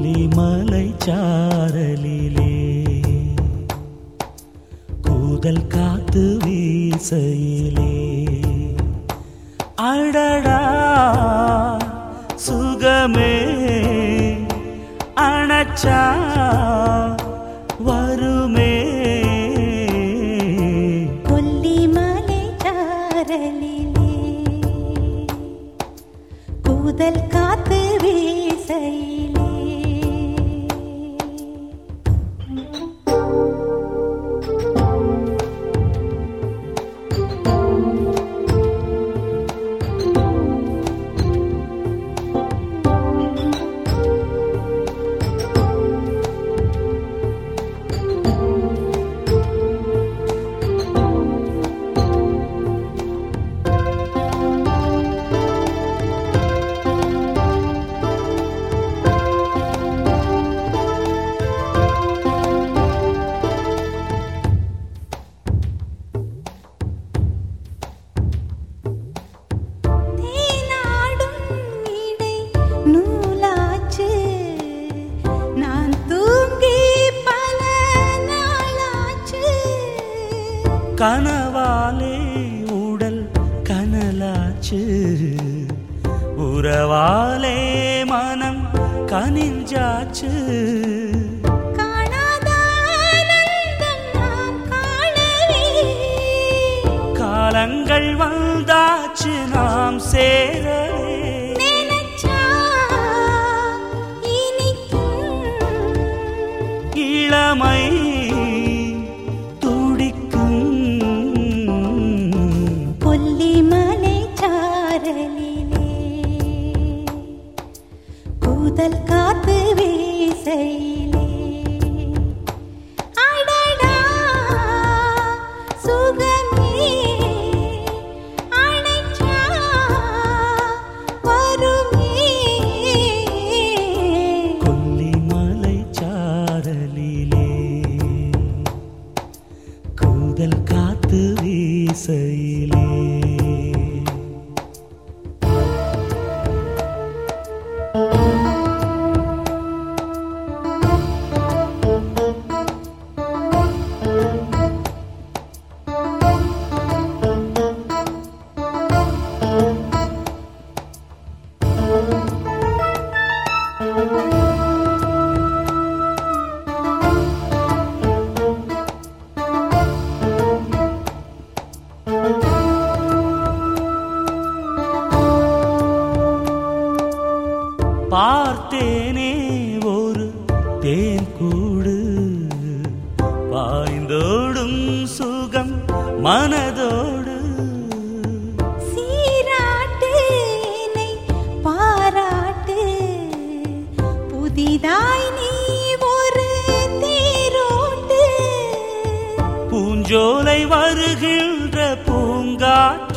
கொல்லிமலை சாரலிலே கூதல் காத்து வீசையிலே அடடா சுகமே அணச்சா வருமே கொல்லிமலை சாரலிலே கூதல் காத்து வீசையிலே தேனாடும் இடை நூலாச்சு நான் தூங்கி பல நாளாச்சு கனவாலே உடல் கனலாச்சு உறவாலே மனம் கனிஞ்சாச்சு காணாத ஆனந்தம் நாம் காணவே காலங்கள் வந்தாச்சு நாம் சேரவே நினைச்சா இனிக்கும் இளமை துடிக்கும் கொல்லிமலை சாரலிலே கூதல் காத்து வீசையிலே அடடா சுகமே அணைச்சா வருமே கொல்லிமலை சாரலிலே கூதல் காத்து வீசையிலே பார்த்தேனே ஒரு தேன் கூடு பாய்ந்தோடும் சுகம் மனதோடு சீராட்டு என்னை பாராட்டு புதிதாய் நீ ஒரு தேரோட்டு பூஞ்சோலை வருகின்ற பூங்காற்று